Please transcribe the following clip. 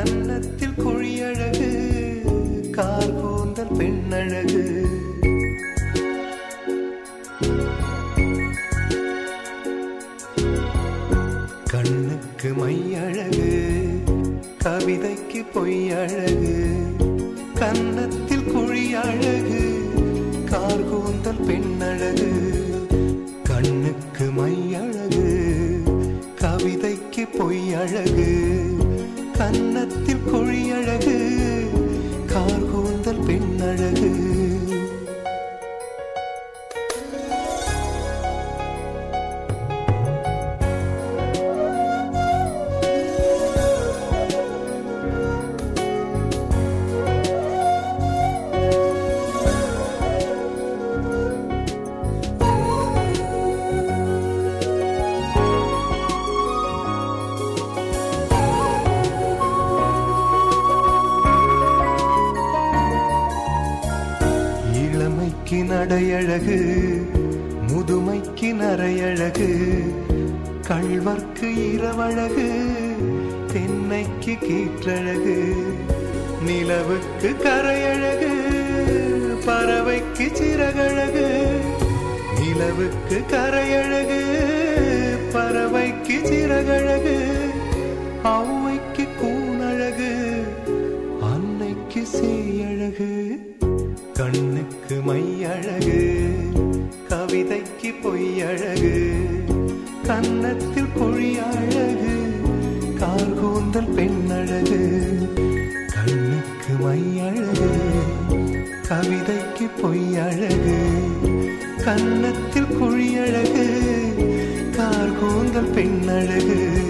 கன்னத்தில் குழியழகு கார் கூந்தல் பெண்ணழகு கண்ணுக்கு மையழகு கவிதைக்கு பொய்யழகு கன்னத்தில் குழியழகு கார் கூந்தல் பெண்ணழகு கண்ணுக்கு மையழகு கவிதைக்கு பொய்யழகு கன்னத்தில் குழியழகு கார் கூந்தல் பெண்ணழகு இளமைக்கு நடையழகு முதுமைக்கு நரையழகு கள்வர்க்கு இரவழகு தென்னைக்கு கீற்றழகு நிலவுக்கு கரையழகு பறவைக்கு சிறகழகு நிலவுக்கு கரையழகு பறவைக்கு சிறகழகு ஔவைக்கு கூணழகு அன்னைக்கு சேயழகு கண்ணுக்கு மையழகு கவிதைக்கு பொய்யழகு கன்னத்தில் பொழியழகு கார் கூந்தல் பெண்ணழகு கண்ணுக்கு மையழகு கவிதைக்கு பொய்யழகு கன்னத்தில் குழியழகு கார் கூந்தல் பெண்ணழகு